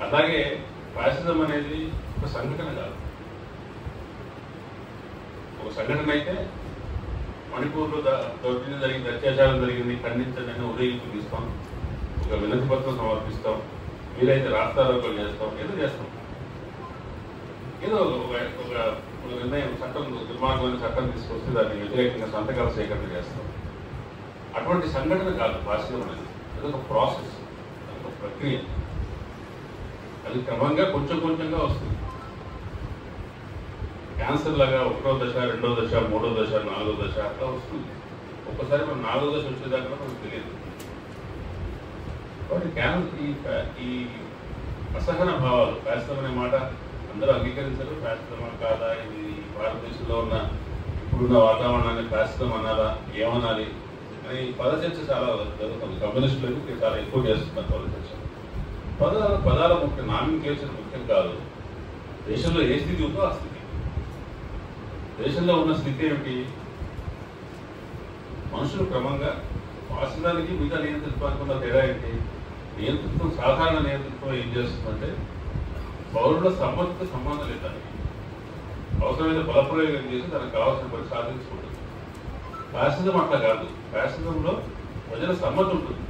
అలాగే ఫ్యాసిజం అనేది ఒక సంఘటన కాదు ఒక సంఘటన అయితే మణిపూర్లో ద- దౌర్జన్యం జరిగింది అత్యాచారం జరిగింది ఖండించండి అని ఉదయం తీస్తాం ఒక వినతి పత్రం సమర్పిస్తాం వీలైతే రాస్తారోకలు చేస్తాం ఏదో చేస్తాం ఏదో ఒక ఒక ఒక నిర్ణయం చట్టం దుర్మార్గమైన చట్టం తీసుకొస్తే దాన్ని వ్యతిరేకంగా సంతకాల సేకరణ చేస్తాం అటువంటి సంఘటన కాదు ఫాసిజం అనేది అది ఒక ప్రాసెస్ అది ఒక ప్రక్రియ అది క్రమంగా కొంచెం కొంచెంగా వస్తుంది క్యాన్సర్ లాగా ఒకటో దశ రెండో దశ మూడో దశ నాలుగో దశ అట్లా వస్తుంది ఒక్కసారి మనం నాలుగో దశ వచ్చేదాకా మనకు తెలియదు కాబట్టి క్యాన్ ఈ ఫ్యా- ఈ అసహన భావాలు ఫ్యాసిజం అనే మాట అందరూ అంగీకరించరు ఫ్యాసిజమా కాదా ఇది భారతదేశంలో ఉన్న ఇప్పుడున్న వాతావరణాన్ని ఫ్యాసిజం అనాలా ఏమనాలి అని పద చర్చ చాలా జరుగుతుంది కమ్యూనిస్టులకు ఇది చాలా ఎక్కువ చేస్తున్నారు పద చర్చ పదాల పదాల ముఖ్య నామినికేషన్ ముఖ్యం కాదు దేశంలో ఏ స్థితి ఉందో ఆ స్థితి దేశంలో ఉన్న స్థితి ఏమిటి మనుషులు క్రమంగా వాసనానికి మిగతా నియంతృత్వానికి ఉన్న తేడా ఏంటి నియంతృత్వం సాధారణ నియంతృత్వం ఏం చేస్తుందంటే పౌరుల సమ్మతితో సంబంధం లేదు దానికి అవసరమైన బలప్రయోగం చేసి దానికి కావాల్సిన పని సాధించుకుంటుంది ఫ్యాసిజం అట్లా కాదు ఫ్యాసిజంలో ప్రజల సమ్మతి ఉంటుంది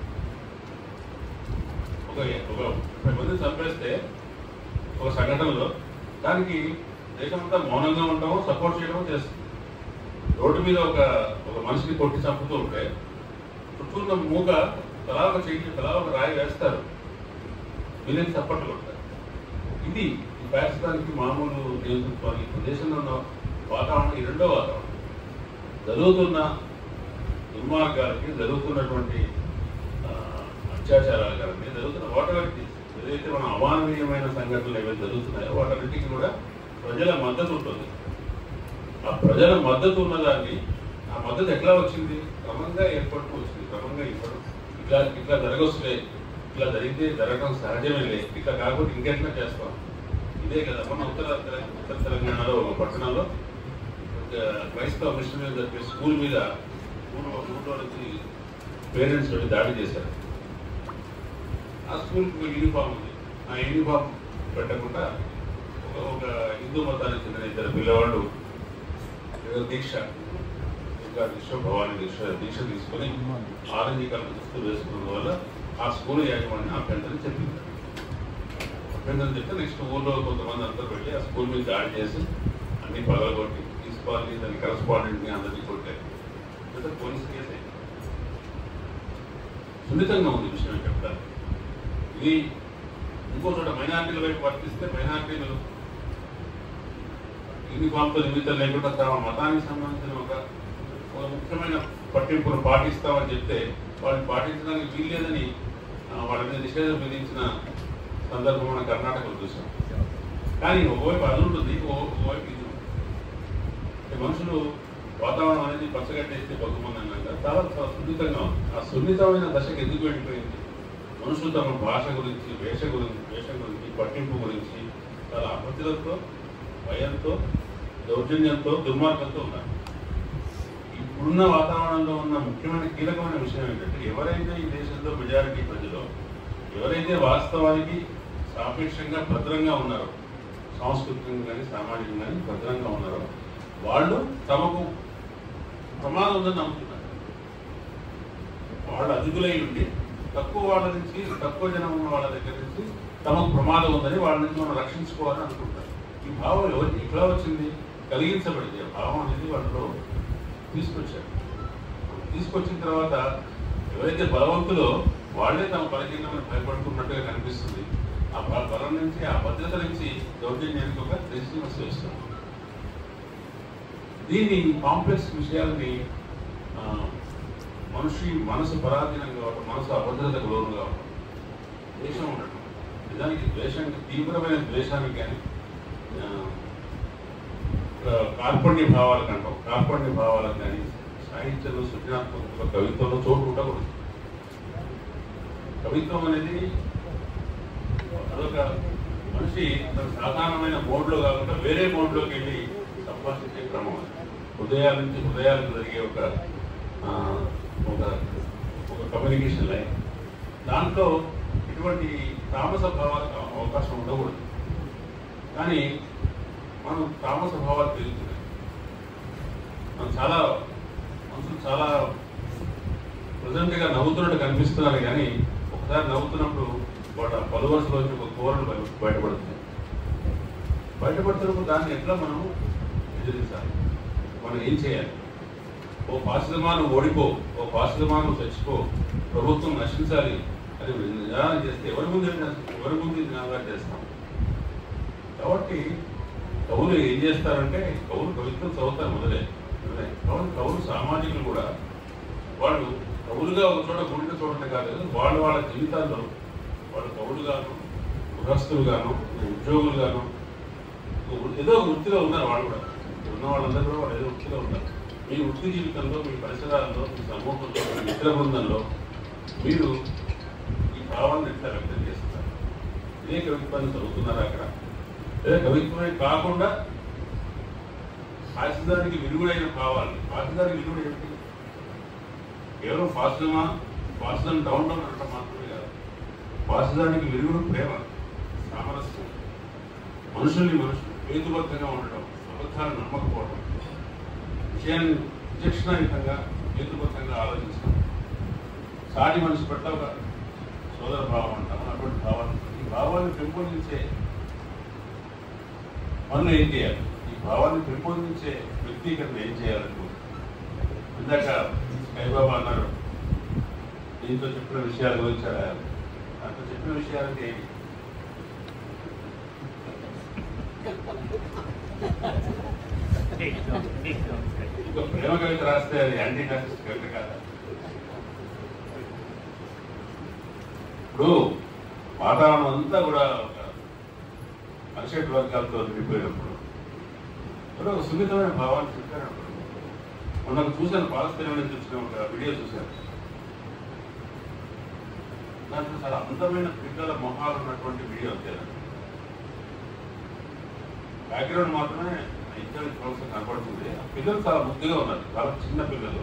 ఒక ఒక ముప్పై మంది చంపేస్తే ఒక సంఘటనలో దానికి దేశమంతా మౌనంగా ఉండటమో సపోర్ట్ చేయడమో చేస్తుంది రోడ్డు మీద ఒక ఒక మనిషిని కొట్టి చంపుతూ ఉంటే చుట్టూ ఉన్న మూగ తలా ఒక చెయ్యి తలా ఒక రాయి వేస్తారు వీళ్ళని చప్పట్లు కొడతారు ఇది ఈ ఫ్యాసిజానికి మామూలు నియంతృత్వానికి ఇప్పుడు దేశంలో ఉన్న వాతావరణం ఈ రెండో వాతావరణం జరుగుతున్న దుర్మార్గాలకి జరుగుతున్నటువంటి ఆ, అత్యాచారాలు కానీ జరుగుతున్న వాటన్నిటి ఏదైతే మన అమానవీయమైన సంఘటనలు ఏవైతే జరుగుతున్నాయో వాటన్నిటికీ కూడా ప్రజల మద్దతు ఉంటుంది ఆ ప్రజల మద్దతు ఉన్నదాన్ని ఆ మద్దతు ఎట్లా వచ్చింది క్రమంగా ఏర్పడుతూ వచ్చింది క్రమంగా ఇప్పుడు ఇట్లా ఇట్లా జరగొచ్చులే ఇట్లా జరిగితే జరగడం సహజమేలే ఇట్లా కాకపోతే ఇంకెట్లా చేస్తాం ఇదే కదా మన ఉత్తర తెల- ఉత్తర తెలంగాణలో ఒక పట్టణంలో ఒక క్రైస్తవ మిషనరీ జరిపే స్కూల్ మీద ఊళ్ళో ఊళ్ళో నుంచి పేరెంట్స్ వెళ్ళి దాడి చేశారు ఆ స్కూల్కి ఒక యూనిఫామ్ ఉంది ఆ యూనిఫామ్ పెట్టకుండా ఒక ఒక హిందూ మతానికి చెందిన ఇద్దరు పిల్లవాళ్ళు ఏదో దీక్ష ఇంకా దీక్ష భవానీ దీక్ష దీక్ష తీసుకొని ఆరెంజ్ కలర్ దుస్తులు వేసుకున్న వల్ల ఆ స్కూల్ యాజమాన్యం అభ్యంతరం చెప్పింది అభ్యంతరం చెప్తే నెక్స్ట్ ఊళ్ళో కొంతమంది అందరూ వెళ్ళి ఆ స్కూల్ మీద దాడి చేసి అన్ని పగలగొట్టి ప్రిన్సిపాల్ని దాని కరస్పాండెంట్ని అందరినీ కొట్టారు అంటే పోలీస్ కేసు అయింది. సున్నితంగా ఉంది విషయం చెప్తాను ఇది ఇంకో చోట మైనార్టీల వైపు వర్తిస్తే మైనార్టీలు యూనిఫామ్తో నిమిత్తం లేకుండా తమ మతానికి సంబంధించిన ఒక ఒక ముఖ్యమైన పట్టింపును పాటిస్తామని చెప్తే వాళ్ళని పాటించడానికి వీల్లేదని ఆ, వాళ్ళ మీద నిషేధం విధించిన సందర్భం మన కర్ణాటకలో చూసాం కానీ ఒకవైపు అది ఉంటుంది ఓ- ఒకవైపు ఇది ఉంటుంది. అంటే మనుషులు వాతావరణం అనేది పచ్చగట్టేస్తే బతుకుమందంగా చాలా చాలా సున్నితంగా ఉంది ఆ సున్నితమైన దశకు ఎందుకు వెళ్ళిపోయింది మనుషులు తమ భాష గురించి వేష గురించి వేషం గురించి పట్టింపు గురించి చాలా ఆపత్తులతో భయంతో దౌర్జన్యంతో దుర్మార్గంతో ఉన్నారు ఇప్పుడున్న వాతావరణంలో ఉన్న ముఖ్యమైన కీలకమైన విషయం ఏంటంటే ఎవరైతే ఈ దేశంలో మెజారిటీ ప్రజలు ఎవరైతే వాస్తవానికి సాపేక్షంగా భద్రంగా ఉన్నారో సాంస్కృతికంగా కానీ సామాజికంగా కానీ భద్రంగా ఉన్నారో వాళ్ళు తమకు ప్రమాదం ఉందని నమ్ముతున్నారు వాళ్ళు అతిథులై ఉండి తక్కువ వాళ్ళ నుంచి తక్కువ జనం ఉన్న వాళ్ళ దగ్గర నుంచి తమకు ప్రమాదం ఉందని వాళ్ళ నుంచి మనం రక్షించుకోవాలని అనుకుంటారు ఈ భావం ఎవరి ఎట్లా వచ్చింది కలిగించబడింది ఆ భావం అనేది వాళ్ళలో తీసుకొచ్చారు తీసుకొచ్చిన తర్వాత ఎవరైతే బలవంతులో వాళ్ళే తమ బలహీనమని భయపడుతున్నట్టుగా కనిపిస్తుంది ఆ బ- బలం నుంచి ఆ భద్రత నుంచి దౌర్జన్యానికి ఒక రెసిస్టెన్స్ వేస్తుంది దీన్ని కాంప్లెక్స్ విషయాల్ని ఆ, మనిషి మనసు పరాధీనం కావటం మనసు అభద్రతకు లోను కావటం ద్వేషం ఉండటం నిజానికి ద్వేషానికి తీవ్రమైన ద్వేషానికి కానీ ఆ, కా- కార్పణ్య భావాలకు అంటాం కార్పణ్య భావాలకు కానీ సాహిత్యంలో సృజనాత్మక కవిత్వంలో చోటు ఉండకూడదు కవిత్వం అనేది అదొక మనిషి తన సాధారణమైన మోడ్లో కాకుండా వేరే మోడ్లోకి వెళ్ళి సంభాషించే క్రమం అది. హృదయాల నుంచి హృదయాలకు జరిగే ఒక ఆ, ఒక ఒక కమ్యూనికేషన్ లైన్ దాంట్లో ఇటువంటి తామస భావాలకు అవకాశం ఉండకూడదు కానీ మనం తామస భావాలు పెరుగుతున్నాయి మనం చాలా మనుషులు చాలా ప్రజెంట్గా నవ్వుతున్నట్టు కనిపిస్తున్నారు కానీ ఒకసారి నవ్వుతున్నప్పుడు వాళ్ళ పలువరుసలోంచి ఒక కూరలు బయ- బయటపడుతుంది బయటపడుతున్నప్పుడు దాన్ని ఎట్లా మనం ఎదిరించాలి మనం ఏం చేయాలి ఓ పాసిదమాను ఓడిపో ఓ పాసిదమాను చచ్చిపో ప్రభుత్వం నశించాలి అని నినాదం చేస్తే ఎవరి ముందు ఎవరి ముందు నినాదాలు చేస్తాం కాబట్టి కవులు ఏం చేస్తారంటే కవులు కవిత్వం చదువుతారు మొదలే మొదలే. కాబట్టి కవులు సామాజికులు కూడా వాళ్ళు కవులుగా ఒక చోట గుండె చూడటం కాదు వాళ్ళ వాళ్ళ జీవితాల్లో వాళ్ళు కవులుగాను గృహస్థులుగాను ఉద్యోగులుగాను ఏదో ఒక వృత్తిలో ఉన్నారు వాళ్ళు కూడా ఇక్కడ ఉన్న వాళ్ళందరూ కూడా వాళ్ళు ఏదో వృత్తిలో ఉన్నారు మీ వృత్తి జీవితంలో మీ పరిసరాల్లో మీ సమూహంలో మీ మిత్ర బృందంలో మీరు ఈ భావాన్ని ఎట్లా వ్యక్తం చేస్తున్నారు ఇదే కవిత్వాన్ని చదువుతున్నారు అక్కడ లేదా కవిత్వమే కాకుండా హాస్యదానికి విలువైన భావాలు హాస్యదానికి విలువ ఏమిటి కేవలం ఫాసిజమా ఫాసిజం డౌన్ డౌన్ అనడం మాత్రమే కాదు ఫాసిజానికి విలువలు ప్రేమ సామరస్యం మనుషుల్ని మనుషులు హేతుబద్ధంగా ఉండడం అబద్ధాలు నమ్మకపోవడం విషయాన్ని విచక్షణాయుతంగా హేతుబద్ధంగా ఆలోచించడం సాటి మనిషి పట్ల ఒక సోదర భావం అంటాం అటువంటి భావాలు ఈ భావాన్ని పెంపొందించే పనులు ఏం చేయాలి ఈ భావాన్ని పెంపొందించే వ్యక్తీకరణ ఏం చేయాలంటూ ఇందాక సాయిబాబా అన్నారు దీంతో చెప్పిన విషయాల గురించి అడిగారు. దాంట్లో చెప్పిన విషయాలకి ఏమి ఇంకో ప్రేమ కవిత రాస్తే అది యాంటీ ఫ్యాసిస్ట్ కవిత కాదా ఇప్పుడు వాతావరణం అంతా కూడా ఒక అరిషట్ వర్గాలతో నిండిపోయినప్పుడు ఎవరో ఒక సున్నితమైన భావాన్ని చెప్పారప్పుడు మొన్న చూశాను పాలస్తీనా నుంచి వచ్చిన ఒక వీడియో చూశాను దాంట్లో చాలా అందమైన పిల్లల మొహాలు ఉన్నటువంటి వీడియో వచ్చేది బ్యాక్గ్రౌండ్ మాత్రమే ఇద్దరు కోసం కనపడుతుంది ఆ పిల్లలు చాలా ముద్దుగా ఉన్నారు చాలా చిన్న పిల్లలు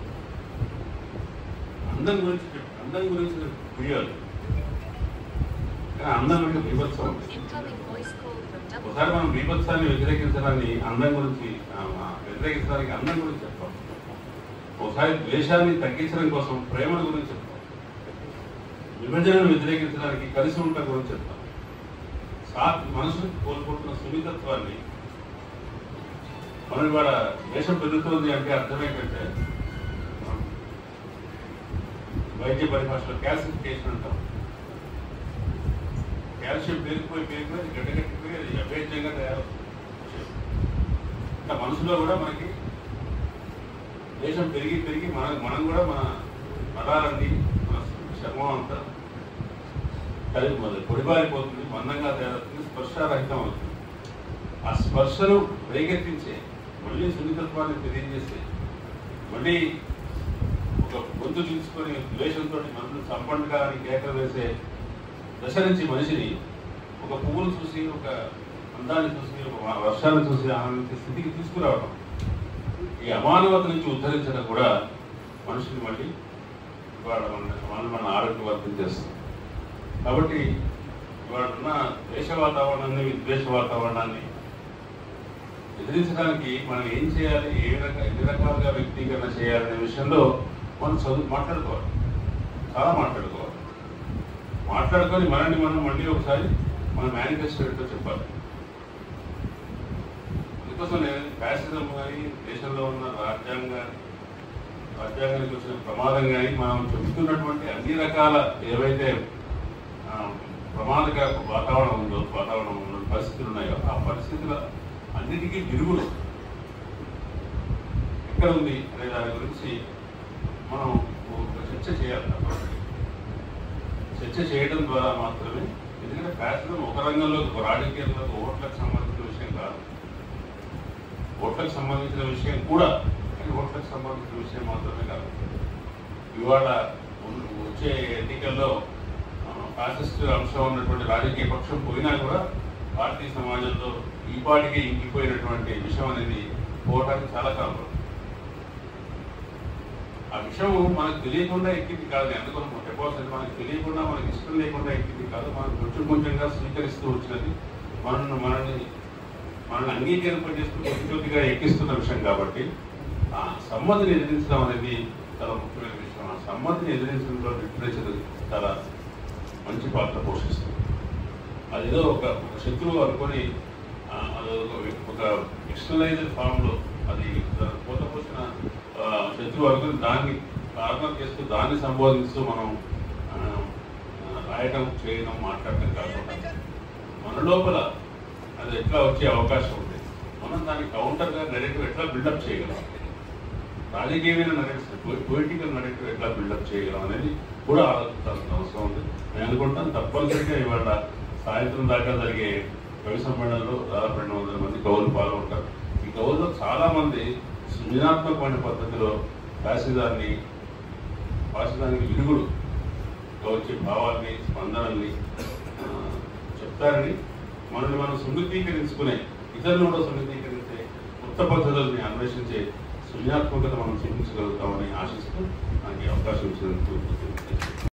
అందం గురించి చెప్- అందం గురించి వీడియోలు కానీ అందం అంటే బీభత్సం ఉంది Incoming voice call from double. ఒకసారి మనం బీభత్సాన్ని వ్యతిరేకించడాన్ని అందం గురించి ఆ, ఆ, వ్యతిరేకించడానికి అందం గురించి చెప్తాం ఒకసారి ద్వేషాన్ని తగ్గించడం కోసం ప్రేమల గురించి చెప్తాం విభజనను వ్యతిరేకించడానికి కలిసి ఉండటం గురించి చెప్తాం సాత్ మనసును కోల్పోతున్న సున్నితత్వాన్ని మనం ఇవాళ దేశం పెరుగుతోంది అంటే అర్థం ఏంటంటే మనం వైద్య పరిభాషలో క్యాల్సిఫికేషన్ అంటాం కాల్షియం పేరుకుపోయి పేరుకుపోయి అది గడ్డగట్టిపోయి అది అభేద్యంగా తయారవుతుంది ఇంకా మనసులో కూడా మనకి దేశం పెరిగి పెరిగి మన మనం కూడా మన నరాలన్నీ మన చర్మం అంతా కలిపి మొదలు పొడిబారిపోతుంది మందంగా తయారవుతుంది స్పర్శారహితం అవుతుంది ఆ స్పర్శను రేకెత్తించే మళ్ళీ సున్నితత్వాన్ని తెలియజేసే మళ్ళీ ఒక గొంతు తీసుకొని ద్వేషంతో మనల్ని చంపండి అని కేకలు వేసే దశ నుంచి మనిషిని ఒక పువ్వును చూసి ఒక అందాన్ని చూసి ఒక వర్షాన్ని చూసి ఆనందించే స్థితికి తీసుకురావడం ఈ అమానవత నుంచి ఉద్ధరించడం కూడా మనిషిని మళ్ళీ ఇవాళ మన మన మన ఆరోగ్యవర్ధం చేస్తుంది కాబట్టి ఇవాళ ఉన్న దేశ వాతావరణాన్ని విద్వేష వాతావరణాన్ని ఎదిరించడానికి మనం ఏం చేయాలి ఏ రక ఎన్ని రకాలుగా వ్యక్తీకరణ చేయాలనే విషయంలో మనం చదువు మాట్లాడుకోవాలి చాలా మాట్లాడుకోవాలి మాట్లాడుకొని మనల్ని మనం మళ్ళీ ఒకసారి మన మేనిఫెస్టో ఏంటో చెప్పాలి అందుకోసం నేను ఫ్యాసిజం కానీ దేశంలో ఉన్న రాజ్యాంగ రాజ్యాంగానికి వచ్చిన ప్రమాదం కానీ మనం చెబుతున్నటువంటి అన్ని రకాల ఏవైతే ఆ, ప్రమాదకర వాతావరణం ఉందో వాతావరణం ఉన్న పరిస్థితులు ఉన్నాయో ఆ పరిస్థితుల అన్నిటికీ విరుగులు ఎక్కడ ఉంది అనే దాని గురించి మనం ఒక చర్చ చేయాలి చర్చ చేయడం ద్వారా మాత్రమే ఎందుకంటే ఫ్యాషన్ ఒక రంగంలో ఒక రాజకీయంలో ఓట్లకు సంబంధించిన విషయం కాదు ఓట్లకు సంబంధించిన విషయం కూడా కానీ ఓట్లకు సంబంధించిన విషయం మాత్రమే కాదు ఇవాళ ఉన్న- వచ్చే ఎన్నికల్లో ఆ, ఫ్యాసిస్ట్ అంశం ఉన్నటువంటి రాజకీయ పక్షం పోయినా కూడా భారతీయ సమాజంలో ఈ పాటికి ఇంకిపోయినటువంటి విషయం అనేది పోవటానికి చాలా కాలం పడుతుంది. ఆ విషయం మనకు తెలియకుండా ఎక్కింది కాదు అందుకని మనం చెప్పాల్సింది మనకు తెలియకుండా మనకి ఇష్టం లేకుండా ఎక్కింది కాదు మనం కొంచెం కొంచెంగా స్వీకరిస్తూ వచ్చినది మనల్ని మనల్ని మనల్ని అంగీకరింపజేస్తూ కొద్ది కొద్దిగా ఎక్కిస్తున్న విషయం కాబట్టి ఆ సమ్మతిని ఎదిరించడం అనేది చాలా ముఖ్యమైన విషయం ఆ సమ్మతిని ఎదిరించడంలో లిటరేచర్ చాలా మంచి పాత్ర పోషిస్తుంది అదేదో ఒక ఒక శత్రువు అనుకొని ఆ, అది ఒక- ఒక ఎక్స్టర్నలైజ్డ్ ఫామ్లో అది పోత పోసిన ఆ, శత్రువు అనుకుని దాన్ని కారణం చేస్తూ దాన్ని సంబోధిస్తూ మనం ఆ, ఆ, రాయడం చేయడం మాట్లాడటం కాకుండా మన లోపల అది ఎట్లా వచ్చే అవకాశం ఉంది మనం దానికి కౌంటర్గా నెరేటివ్ ఎట్లా బిల్డప్ చేయగలం రాజకీయమైన నరేటివ్ పొలిటికల్ నరేటివ్ ఎట్లా బిల్డప్ చేయగలం అనేది కూడా ఆలోచించాల్సిన అవసరం ఉంది నేను అనుకుంటాను తప్పనిసరిగా ఇవాళ సాయంత్రం దాకా జరిగే కవి సమ్మేళనంలో దాదాపు రెండు వందల మంది కవులు పాల్గొంటారు ఈ కవుల్లో చాలా మంది సృజనాత్మకమైన పద్ధతిలో ఫ్యాసిజాన్ని భాషదానికి విరుగుడు వచ్చే భావాల్ని స్పందనల్ని ఆ, చెప్తారని మనల్ని మనం సున్నితీకరించుకునే ఇతరులను కూడా సున్నితీకరించే కొత్త పద్ధతుల్ని అన్వేషించే సృజనాత్మకత మనం చూపించగలుగుతామని ఆశిస్తూ నాకు ఈ అవకాశం ఇచ్చినందుకు కృతజ్ఞతలు.